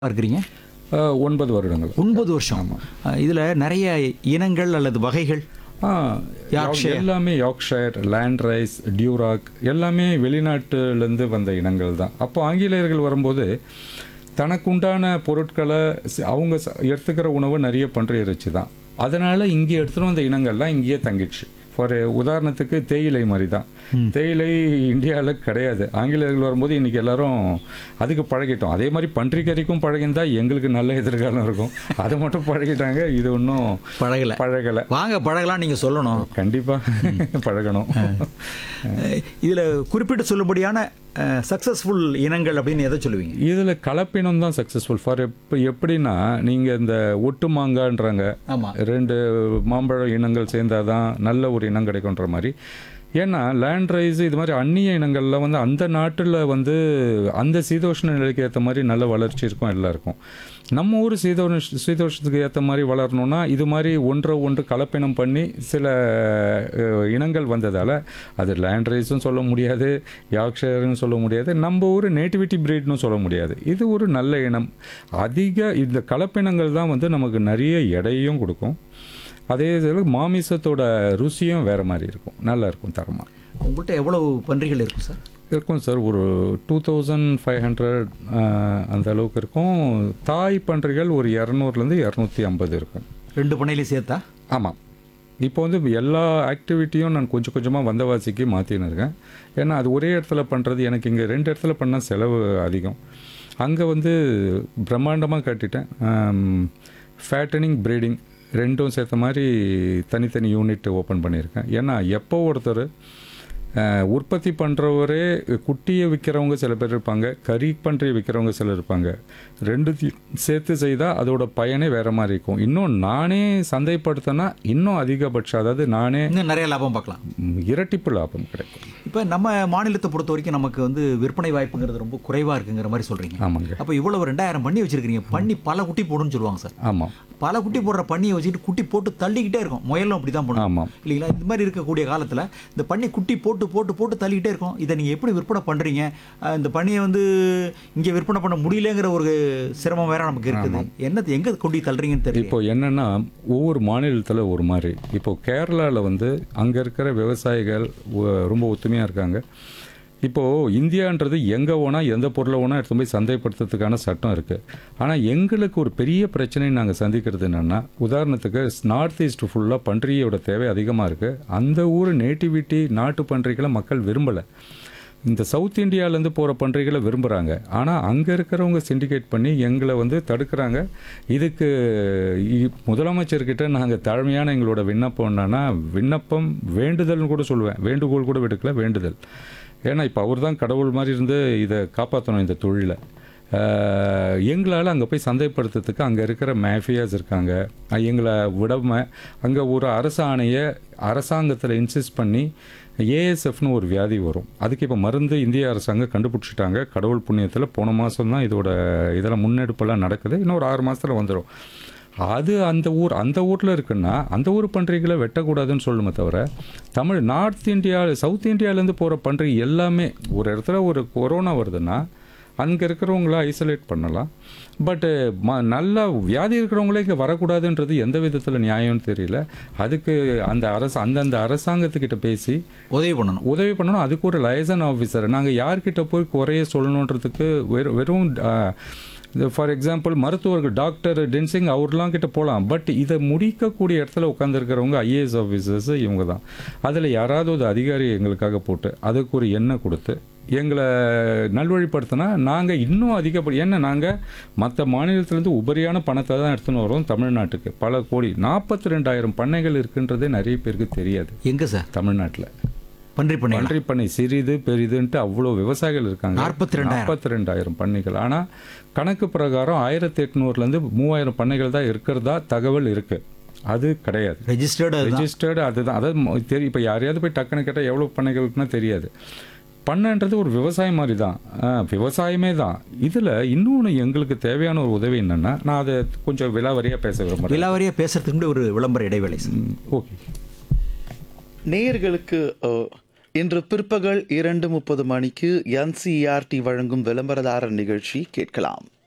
இருக்கிறீங்க அஹ், ஒன்பது வருடங்கள் ஒன்பது வருஷம் அஹ், இதுல நிறைய இனங்கள் அல்லது வகைகள் ஆ, Yorkshire. எல்லாமே யார்க்ஷயர் லேண்ட் ரைஸ் டியூராக் எல்லாமே வெளிநாட்டுலேருந்து வந்த இனங்கள் தான் அப்போ ஆங்கிலேயர்கள் வரும்போது தனக்குண்டான பொருட்களை சி- அவங்க ச- எடுத்துக்கிற உணவு நிறைய பன்றி இறைச்சி தான் அதனால இங்கே எடுத்துகிட்டு வந்த இனங்கள்லாம் இங்கேயே தங்கிடுச்சு ஃபார் உதாரணத்துக்கு தேயிலை மாதிரி தான் தேயிலை இந்தியாவில் கிடையாது ஆங்கிலேயர்கள் வரும்போது இன்னைக்கு எல்லாரும் அதுக்கு பழகிட்டோம் அதே மாதிரி பன்றிக்கறிக்கும் பழகிந்தா எங்களுக்கு நல்ல எதிர்காலம் இருக்கும் அதை மட்டும் பழகிட்டாங்க இது ஒன்றும் பழகல பழகலை வாங்க பழகலாம் நீங்க சொல்லணும் கண்டிப்பா பழகணும் அஹ், இதுல குறிப்பிட்டு சொல்லும்படியான சக்சஸ்ஃபுல் இனங்கள் அப்படின்னு எதை சொல்லுவீங்க இதுல கலப்பினம் தான் சக்சஸ்ஃபுல் ஃபார் எப்ப எப்படின்னா நீங்க இந்த ஒட்டு மாங்கான்றாங்க ஆமா ரெண்டு மாம்பழ இனங்கள் சேர்ந்தாதான் நல்ல ஒரு இனம் கிடைக்குன்ற மாதிரி ஏன்னா லேண்ட் ரைஸ் இது மாதிரி அந்நிய இனங்கள்ல வந்து அந்த நாட்டில் வந்து அந்த சீதோஷ்ண நிலைக்கு ஏற்ற மாதிரி நல்ல வளர்ச்சி இருக்கும் எல்லாம் இருக்கும் நம்ம ஊர் சீதோஷ சீதோஷத்துக்கு ஏற்ற மாதிரி வளரணும்னா இது மாதிரி ஒன்றை ஒன்று கலப்பினம் பண்ணி சில அஹ், இனங்கள் வந்ததால் அது லேண்ட் ரைஸும் சொல்ல முடியாது யாக்ஷயர்னு சொல்ல முடியாது நம்ம ஊர் நேட்டிவிட்டி பிரீட்னு சொல்ல முடியாது இது ஒரு நல்ல இனம் அதிக இந்த கலப்பினங்கள் தான் வந்து நமக்கு நிறைய எடையும் கொடுக்கும் அதே இதில் மாமிசத்தோட ருசியும் வேற மாதிரி இருக்கும் நல்லா இருக்கும் தரமாக உங்கள்கிட்ட எவ்வளவு பன்றிகள் இருக்கும் சார் இருக்கும் சார் ஒரு டூ தௌசண்ட் ஃபைவ் ஹண்ட்ரட் அந்த அளவுக்கு இருக்கும் தாய் பன்றிகள் ஒரு இரநூறுலேருந்து இரநூத்தி ஐம்பது இருக்கும் ரெண்டு பண்ணையிலையும் சேர்த்தா ஆமாம் இப்போ வந்து எல்லா ஆக்டிவிட்டியும் நான் கொஞ்சம் கொஞ்சமாக வந்தவாசிக்கு மாற்றின்னு இருக்கேன் ஏன்னா அது ஒரே இடத்துல பண்ணுறது எனக்கு இங்கே ரெண்டு இடத்துல பண்ணால் செலவு அதிகம் அங்கே வந்து பிரம்மாண்டமாக கட்டிட்டேன் ஃபேட்டனிங் ப்ரீடிங் ரெண்டும் சேர்த்த மாதிரி தனித்தனி யூனிட் ஓப்பன் பண்ணியிருக்கேன் ஏன்னா எப்போ ஒருத்தர் அஹ், உற்பத்தி பண்ணுறவரே குட்டியை விற்கிறவங்க சில பேர் இருப்பாங்க கறி பன்றி விற்கிறவங்க சிலர் இருப்பாங்க ரெண்டுத்தையும் சேர்த்து செய்தால் அதோட பயனே வேற மாதிரி இருக்கும் இன்னும் நானே சந்தைப்படுத்தினா இன்னும் அதிகபட்சம் அதாவது நானே இன்னும் நிறைய லாபம் பார்க்கலாம் ம், இரட்டிப்பு லாபம் கிடைக்கும் இப்போ நம்ம மாநிலத்தை பொறுத்த வரைக்கும் நமக்கு வந்து விற்பனை வாய்ப்புங்கிறது ரொம்ப குறைவா இருக்குங்கிற மாதிரி சொல்றீங்க ஆமாங்க அப்போ இவ்வளவு ரெண்டாயிரம் பண்ணி வச்சிருக்கீங்க பண்ணி பல குட்டி போடுன்னு சொல்லுவாங்க சார் ஆமாம் பல குட்டி போடுற பண்ணியை வச்சுட்டு குட்டி போட்டு தள்ளிக்கிட்டே இருக்கும் முயலும் அப்படி தான் பண்ணும் ஆமாம் இல்லைங்களா இந்த மாதிரி இருக்கக்கூடிய காலத்தில் இந்த பண்ணி குட்டி போட்டு போட்டு போட்டு தள்ளிக்கிட்டே இருக்கும் இதை நீங்கள் எப்படி விற்பனை பண்ணுறீங்க அஹ் இந்த பண்ணியை வந்து இங்கே விற்பனை பண்ண முடியலங்கிற ஒரு சிரமம் வேற நமக்கு இருக்குது என்னது எங்கே கொண்டு போய் தள்ளுறீங்கன்னு தெரியல இப்போ என்னன்னா ஒவ்வொரு மாநிலத்தில் ஒரு மாதிரி இப்போ கேரளாவில் வந்து அங்கே இருக்கிற விவசாயிகள் ஒ- ரொம்ப ஒத்துமையாக இருக்காங்க இப்போ இந்தியான்றது எங்கே வேணால் எந்த பொருளை வேணால் எடுத்து போய் சந்தைப்படுத்துறதுக்கான சட்டம் இருக்குது ஆனால் எங்களுக்கு ஒரு பெரிய பிரச்சனை நாங்கள் சந்திக்கிறது என்னென்னா உதாரணத்துக்கு நார்த் ஈஸ்ட் ஃபுல்லாக பன்றியோட தேவை அதிகமாக இருக்குது அந்த ஊர் நேட்டிவிட்டி நாட்டு பன்றிகளை மக்கள் விரும்பலை இந்த சவுத் இந்தியாவிலேருந்து போகிற பன்றிகளை விரும்புகிறாங்க ஆனால் அங்கே இருக்கிறவங்க சிண்டிகேட் பண்ணி எங்களை வந்து தடுக்கிறாங்க இதுக்கு இ- முதலமைச்சர்கிட்ட நாங்கள் தாழ்மையான எங்களோட விண்ணப்பம் என்னன்னா விண்ணப்பம் வேண்டுதல்னு கூட சொல்லுவேன் வேண்டுகோள் கூட விடுக்கல வேண்டுதல் ஏன்னா இப்போ அவர் தான் கடவுள் மாதிரி இருந்து இதை காப்பாற்றணும் இந்த தொழிலை எங்களால் அங்கே போய் சந்தைப்படுத்துறதுக்கு அங்கே இருக்கிற மேஃபியாஸ் இருக்காங்க அஹ் எங்களை விடாம அங்கே ஒரு அரசு ஆணையை அரசாங்கத்தில் இன்சிஸ்ட் பண்ணி ஏஎஸ்எஃப்னு ஒரு வியாதி வரும் அதுக்கு இப்போ மருந்து இந்திய அரசாங்கம் கண்டுபிடிச்சிட்டாங்க கடவுள் புண்ணியத்தில் போன மாதம் தான் இதோட இதெல்லாம் முன்னெடுப்பெல்லாம் நடக்குது இன்னும் ஒரு ஆறு மாதத்தில் வந்துடும் அது அந்த ஊர் அந்த ஊரில் இருக்குன்னா அந்த ஊர் பன்றிகளை வெட்டக்கூடாதுன்னு சொல்லுமே தவிர தமிழ் நார்த் இந்தியா சவுத் இந்தியாவிலேருந்து போகிற பன்றி எல்லாமே ஒரு இடத்துல ஒரு கொரோனா வருதுன்னா அங்கே இருக்கிறவங்கள ஐசோலேட் பண்ணலாம் பட்டு ம நல்ல வியாதி இருக்கிறவங்களே இங்கே வரக்கூடாதுன்றது எந்த விதத்தில் நியாயம்னு தெரியல அதுக்கு அந்த அரசு அந்தந்த அரசாங்கத்துக்கிட்ட பேசி உதவி பண்ணணும் உதவி பண்ணணும் அதுக்கு ஒரு லைசன் ஆஃபீஸர் நாங்கள் யார்கிட்ட போய் குறைய சொல்லணுன்றதுக்கு வெறும் வெறும் ஃபார் எக்ஸாம்பிள் மருத்துவர்கள் டாக்டர் டென்சிங் அவர்லாம் கிட்ட போகலாம் பட் இதை முடிக்கக்கூடிய இடத்துல உட்காந்துருக்கிறவங்க ஐஏஎஸ் ஆஃபீஸர்ஸ் இவங்க தான் அதில் யாராவது ஒரு அதிகாரி எங்களுக்காக போட்டு அதுக்கு ஒரு எண்ணெய் கொடுத்து எங்களை நல்வழிப்படுத்தினா நாங்கள் இன்னும் அதிகப்படி ஏன்னா நாங்கள் மற்ற மாநிலத்திலேருந்து உபரியான பணத்தை தான் எடுத்துன்னு வரோம் தமிழ்நாட்டுக்கு பல கோடி நாற்பத்தி ரெண்டாயிரம் பண்ணைகள் இருக்குன்றதே நிறைய பேருக்கு தெரியாது எங்கே சார் தமிழ்நாட்டில் பன்றி பண்ணை பன்றி பண்ணை சிறிது பெரிதுன்ட்டு அவ்வளோ விவசாயிகள் இருக்காங்க 42,000. நாற்பத்தி ரெண்டாயிரம் பண்ணைகள் ஆனால் கணக்கு பிரகாரம் ஆயிரத்தி எட்நூறுலேருந்து மூவாயிரம் பண்ணைகள் தான் இருக்கிறதா தகவல் இருக்கு அது கிடையாது ரெஜிஸ்டர்டு அதுதான் ரெஜிஸ்டர்டு அதுதான் அதாவது மொ- தெரி இப்போ யாரையாவது போய் டக்குன்னு கேட்டால் எவ்வளோ பண்ணைகள் இருக்குன்னு தெரியாது பண்ணைன்றது ஒரு விவசாயம் மாதிரி தான் ஆ, விவசாயமே தான் இதில் இன்னொன்று எங்களுக்கு தேவையான ஒரு உதவி என்னென்னா நான் அதை கொஞ்சம் விலாவரியாக பேச விரும்புகிறேன் விலாவரியாக பேசுறதுக்கு முன்னாடி ஒரு விளம்பர இடைவேளை சார் ஓகே நேயர்களுக்கு அஹ், இன்று பிற்பகல் இரண்டு முப்பது மணிக்கு என்சிஆர்டி வழங்கும் விளம்பரதாரர் நிகழ்ச்சி கேட்கலாம்